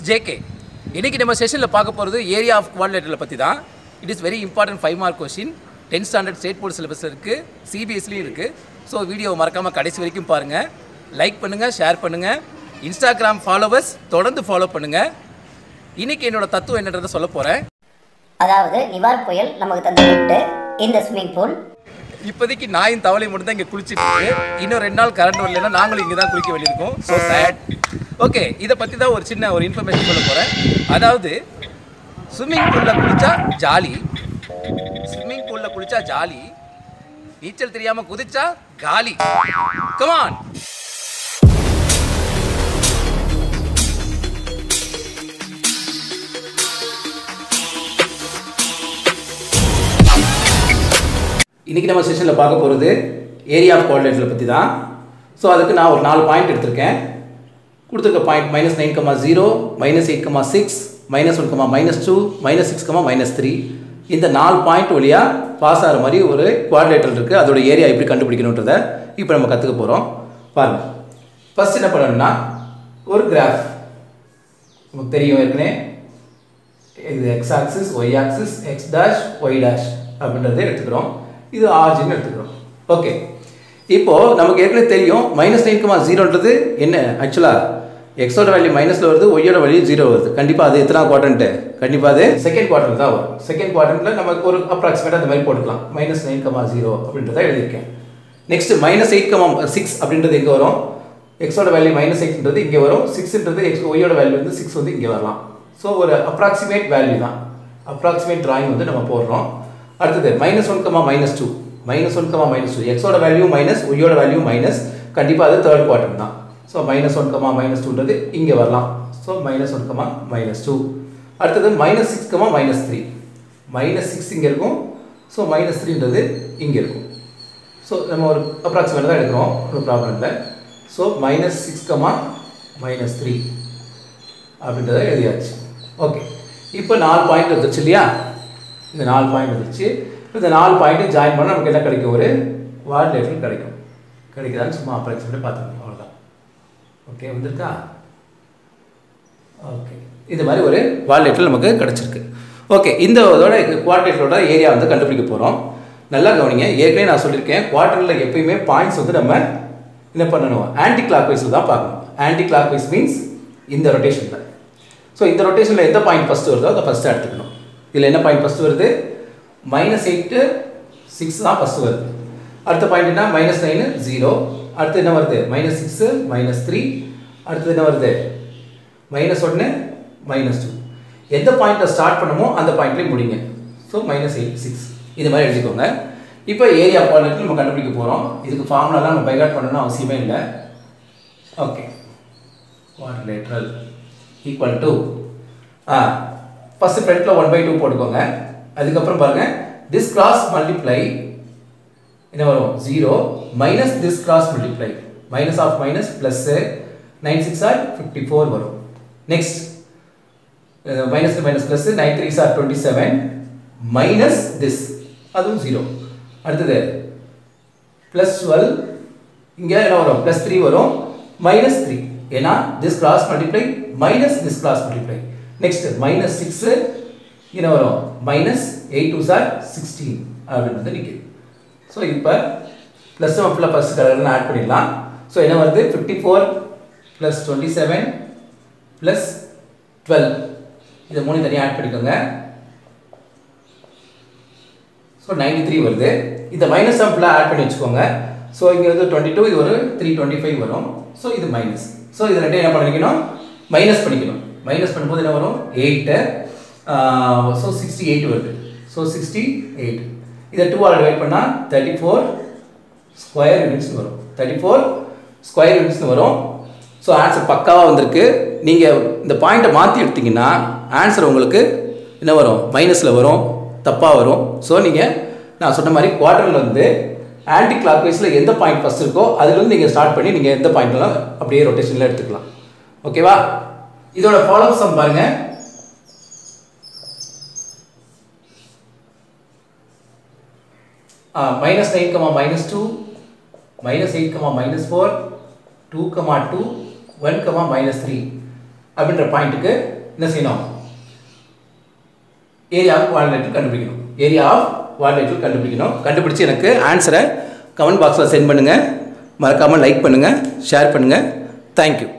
JK இன்னைக்கு நம்ம செஷனில் பார்க்க போகிறது ஏரியா ஆஃப் குவாடிலேட்டரில் பற்றி தான் it is very important five mark question tenth standard state board சிலபஸில் இருக்குது சிபிஎஸ்லையும் இருக்குது ஸோ வீடியோ மறக்காமல் கடைசி வரைக்கும் பாருங்கள் லைக் பண்ணுங்கள் ஷேர் பண்ணுங்கள் இன்ஸ்டாகிராம் ஃபாலோவர்ஸ் தொடர்ந்து ஃபாலோ பண்ணுங்கள் இன்னைக்கு என்னோட தத்துவம் என்னன்றதை சொல்ல போகிறேன் அதாவது நிவார் புயல் நமக்கு தந்த கிஃப்ட் இந்த ஸ்விம்மிங் பூல் இப்போதைக்கு நாயும் தவளையும் மட்டும் தான் இங்கே குளிச்சிட்டு இருக்கு இன்னும் ரெண்டு நாள் கரண்ட் வரலைன்னா நாங்களும் இங்கே தான் குளிக்க வேண்டியிருக்கோம் ஸோ சேட் ஓகே இதை பற்றி தான் ஒரு சின்ன ஒரு இன்ஃபர்மேஷன் சொல்ல போகிறேன் அதாவது ஸ்விம்மிங் பூலில் குளிச்சா ஜாலி ஸ்விம்மிங் பூலில் குளிச்சா ஜாலி நீச்சல் தெரியாமல் குதிச்சா காலி கமான் இன்றைக்கி நம்ம செஷனில் பார்க்க போகிறது ஏரியா ஆஃப் கோஆர்டினேட்டில் பற்றி தான் ஸோ அதுக்கு நான் ஒரு நாலு பாயிண்ட் எடுத்திருக்கேன் கொடுத்துருக்க point minus nine comma zero minus eight comma six minus one comma minus two minus six comma minus three இந்த நாலு பாயிண்ட் வழியாக பாஸ் ஆகிற மாதிரி ஒரு குவாடிலேட்டர் இருக்குது அதோட ஏரியா எப்படி கண்டுபிடிக்கணுன்றதை இப்போ நம்ம கற்றுக்க போகிறோம் பாருங்கள் ஃபர்ஸ்ட் என்ன பண்ணணும்னா ஒரு கிராஃப் நமக்கு தெரியும் ஏற்கனவே இது X axis Y axis X dash Y dash அப்படின்றத எடுத்துக்கிறோம் இது ஆர்ஜின் எடுத்துக்கிறோம் ஓகே இப்போ நமக்கு ஏற்கனவே தெரியும் மைனஸ் நைன் கமா ஜீரோன்றது என்ன ஆக்சுவலாக எக்ஸோட வேல்யூ மைனஸில் வருது ஒய்யோட வேல்யூ ஜீரோ வருது கண்டிப்பாக அது எத்தனை குவாட்ரண்ட்டு கண்டிப்பாக அது செகண்ட் குவாட்ரண்ட் தான் வரும் செகண்ட் குவாட்ரண்ட்டில் நமக்கு ஒரு அப்ராக்சிமேட்டாக அந்த மாதிரி போட்டுக்கலாம் மைனஸ் நைன் கமா ஜீரோ அப்படின்றத எழுதியிருக்கேன் next minus eight comma six அப்படின்றது எங்கே வரும் எக்ஸோட வேல்யூ மைனஸ் எயிட்ன்றது இங்கே வரும் சிக்ஸ்ன்றது எக்ஸ் ஒய்யோட வேல்யூ வந்து சிக்ஸ் வந்து இங்கே வரலாம் ஸோ ஒரு அப்ராக்சிமேட் வேல்யூ தான் அப்ராக்சிமேட் டிராயிங் வந்து நம்ம போடுறோம் அடுத்தது minus one comma minus two minus one comma minus two எக்ஸோட வேல்யூ மைனஸ் ஒய்யோட வேல்யூ மைனஸ் கண்டிப்பாக அது தேர்ட் குவார்டர் தான் so minus one comma minus டூன்றது இங்கே வரலாம் so minus one comma minus two அடுத்தது minus six comma minus three minus six இங்கே இருக்கும் ஸோ மைனஸ் த்ரீன்றது இங்கே இருக்கும் ஸோ நம்ம ஒரு அப்ராக்சிமேட் தான் எடுக்கிறோம் ஒரு ப்ராப்ளம் இல்லை so minus six comma minus three அப்படின்றத எழுதியாச்சு ஓகே இப்போ நாலு பாயிண்ட் வந்துருச்சு இல்லையா இந்த நாலு பாயிண்ட் வந்துருச்சு இந்த நாலு பாயிண்ட்டு ஜாயின் பண்ணால் நமக்கு என்ன கிடைக்கும் ஒரு குவாடிலேட்டர் கிடைக்கும் கிடைக்குதான்னு சும்மா அப்ராக்சிமேட்டாக பார்த்துக்கணும் அவ்வளோதான் ஓகே வந்திருக்கா ஓகே இது மாதிரி ஒரு குவாடிலேட்டர் நமக்கு கிடச்சிருக்கு ஓகே இந்த இதோட குவாடிலேட்டரோட ஏரியா வந்து கண்டுபிடிக்க போகிறோம் நல்லா கவனிங்க ஏற்கனவே நான் சொல்லியிருக்கேன் குவார்டரில் எப்பயுமே பாயிண்ட்ஸ் வந்து நம்ம என்ன பண்ணணும் ஆன்டி கிளாக் வைஸில் தான் பார்க்கணும் ஆன்டி கிளாக் வைஸ் மீன்ஸ் இந்த ரொட்டேஷனில் ஸோ இந்த ரொட்டேஷனில் எந்த பாயிண்ட் ஃபஸ்ட்டு வருதோ அதை ஃபஸ்ட்டு எடுத்துக்கணும் இதில் என்ன பாயிண்ட் ஃபஸ்ட்டு வருது மைனஸ் எயிட்டு சிக்ஸ் தான் ஃபஸ்ட்டு வருது அடுத்த பாயிண்ட் என்ன மைனஸ் நைனு ஜீரோ அடுத்து என்ன வருது மைனஸ் சிக்ஸு மைனஸ் த்ரீ அடுத்தது என்ன வருது மைனஸ் ஒன்று மைனஸ் டூ எந்த பாயிண்ட்டில் ஸ்டார்ட் பண்ணமோ அந்த பாயிண்ட்லேயும் முடிங்க ஸோ மைனஸ் எயிட் சிக்ஸ் இது மாதிரி எழுதிக்கோங்க இப்போ ஏரியா குவாலிட்டி நம்ம கண்டுபிடிக்க போகிறோம் இதுக்கு ஃபார்முலாலாம் நம்ம பைகாட் பண்ணணும்னு அவசியமே இல்லை okay quadrilateral equal to ah first ஃப்ரண்ட்டில் ஒன் பை டூ போட்டுக்கோங்க அதுக்கப்புறம் பாருங்கள் திஸ் கிராஸ் மல்டிப்ளை என்ன வரும் zero minus this cross multiply minus of minus plus nine six are fifty four வரும் next minus minus plus nine three are twenty seven minus this அதுவும் zero அடுத்தது plus twelve இங்கே என்ன வரும் plus three வரும் minus three ஏன்னா this cross multiply minus this cross multiply next minus six என்ன வரும் minus eight two are sixteen அப்படின்றது நிற்கிது ஸோ இப்போ ப்ளஸ் நம்ம ஃபுல்லாக ஃபஸ்ட் கலர்னு ஆட் பண்ணிடலாம் ஸோ என்ன வருது fifty four plus twenty seven plus twelve இதை மூணு தனியாக ஆட் பண்ணிக்கோங்க ஸோ நைன்டி த்ரீ வருது இந்த மைனஸ் சம் ஃபுல்லாக ஆட் பண்ணி வச்சுக்கோங்க ஸோ இங்கே வந்து டுவெண்ட்டி டூ இது ஒரு த்ரீ டுவெண்ட்டி ஃபைவ் வரும் ஸோ இது மைனஸ் ஸோ இது ரெண்டையும் என்ன பண்ணிக்கணும் மைனஸ் பண்ணிக்கணும் மைனஸ் பண்ணும்போது என்ன வரும் எயிட்டு ஸோ சிக்ஸ்டி எயிட் வருது ஸோ சிக்ஸ்டி எயிட் இதை டூ ஆல் டிவைட் பண்ணால் தேர்ட்டி ஃபோர் ஸ்கொயர் யூனிட்ஸ்னு வரும் தேர்ட்டி ஃபோர் ஸ்கொயர் யூனிட்ஸ்னு வரும் ஸோ ஆன்சர் பக்காவாக வந்திருக்கு நீங்கள் இந்த பாயிண்ட்டை மாற்றி எடுத்தீங்கன்னா ஆன்சர் உங்களுக்கு என்ன வரும் மைனஸில் வரும் தப்பாக வரும் ஸோ நீங்கள் நான் சொன்ன மாதிரி குவார்டரில் வந்து ஆன்டி கிளாக் வைஸில் எந்த பாயிண்ட் ஃபஸ்ட் இருக்கோ அதுலேருந்து நீங்கள் ஸ்டார்ட் பண்ணி நீங்கள் எந்த பாயிண்ட்லாம் அப்படியே ரொட்டேஷனில் எடுத்துக்கலாம் ஓகேவா இதோட ஃபாலோ சம் பாருங்கள் minus nine comma minus two minus eight comma minus four two comma two one comma minus three அப்படின்ற பாயிண்ட்டுக்கு என்ன செய்யணும் ஏரியா ஆஃப் குவாட்ரிலேட்டர் கண்டுபிடிக்கணும் ஏரியா ஆஃப் குவாட்ரிலேட்டர் கண்டுபிடிக்கணும் கண்டுபிடிச்சு எனக்கு ஆன்சரை கமெண்ட் பாக்ஸில் சென்ட் பண்ணுங்கள் மறக்காமல் லைக் பண்ணுங்கள் ஷேர் பண்ணுங்கள் தேங்க்யூ